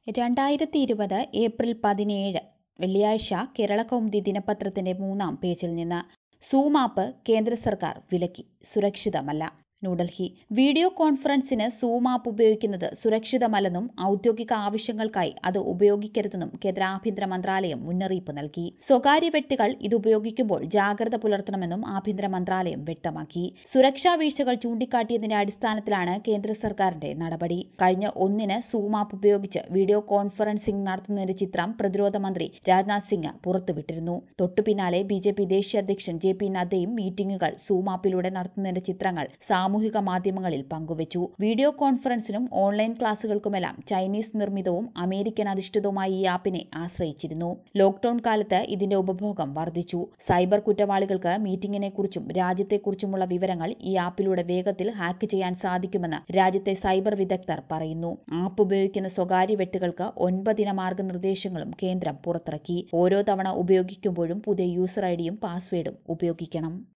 രണ്ടായിരത്തി ഇരുപത് ഏപ്രിൽ പതിനേഴ് വെള്ളിയാഴ്ച കേരളകൗമുദി ദിനപത്രത്തിന്റെ മൂന്നാം പേജിൽ നിന്ന് സൂം ആപ്പ് കേന്ദ്ര സർക്കാർ വിലക്കി സുരക്ഷിതമല്ല ന്യൂഡൽഹി വീഡിയോ കോൺഫറൻസിന് സൂം ആപ്പ് ഉപയോഗിക്കുന്നത് സുരക്ഷിതമല്ലെന്നും ഔദ്യോഗിക ആവശ്യങ്ങൾക്കായി അത് ഉപയോഗിക്കരുതെന്നും കേന്ദ്ര ആഭ്യന്തര മന്ത്രാലയം മുന്നറിയിപ്പ് നൽകി സ്വകാര്യ വ്യക്തികൾ ഇത് ഉപയോഗിക്കുമ്പോൾ ജാഗ്രത പുലർത്തണമെന്നും ആഭ്യന്തര മന്ത്രാലയം വ്യക്തമാക്കി സുരക്ഷാ വീഴ്ചകൾ ചൂണ്ടിക്കാട്ടിയതിന്റെ അടിസ്ഥാനത്തിലാണ് കേന്ദ്ര സർക്കാരിന്റെ നടപടി കഴിഞ്ഞ ഒന്നിന് സൂം ആപ്പ് ഉപയോഗിച്ച് വീഡിയോ കോൺഫറൻസിംഗ് നടത്തുന്നതിന്റെ ചിത്രം പ്രതിരോധ മന്ത്രി രാജ്നാഥ് സിംഗ് പുറത്തുവിട്ടിരുന്നു തൊട്ടുപിന്നാലെ ബി ജെ പി ദേശീയ അധ്യക്ഷൻ ജെ പി നദ്ദയും മീറ്റിംഗുകൾ സൂം ആപ്പിലൂടെ നടത്തുന്നതിന്റെ ചിത്രങ്ങൾ സാമൂഹിക മാധ്യമങ്ങളിൽ പങ്കുവച്ചു വീഡിയോ കോൺഫറൻസിനും ഓൺലൈൻ ക്ലാസുകൾക്കുമെല്ലാം ചൈനീസ് നിർമ്മിതവും അമേരിക്കൻ അധിഷ്ഠിതവുമായ ഈ ആപ്പിനെ ആശ്രയിച്ചിരുന്നു ലോക്ഡൌൺ കാലത്ത് ഇതിന്റെ ഉപഭോഗം വർദ്ധിച്ചു സൈബർ കുറ്റവാളികൾക്ക് മീറ്റിംഗിനെക്കുറിച്ചും രാജ്യത്തെക്കുറിച്ചുമുള്ള വിവരങ്ങൾ ഈ ആപ്പിലൂടെ വേഗത്തിൽ ഹാക്ക് ചെയ്യാൻ സാധിക്കുമെന്ന് രാജ്യത്തെ സൈബർ വിദഗ്ധർ പറയുന്നു ആപ്പ് ഉപയോഗിക്കുന്ന സ്വകാര്യ വ്യക്തികൾക്ക് ഒൻപതിന മാർഗനിർദ്ദേശങ്ങളും കേന്ദ്രം പുറത്തിറക്കി ഓരോ തവണ ഉപയോഗിക്കുമ്പോഴും പുതിയ യൂസർ ഐഡിയും പാസ്വേഡും ഉപയോഗിക്കണം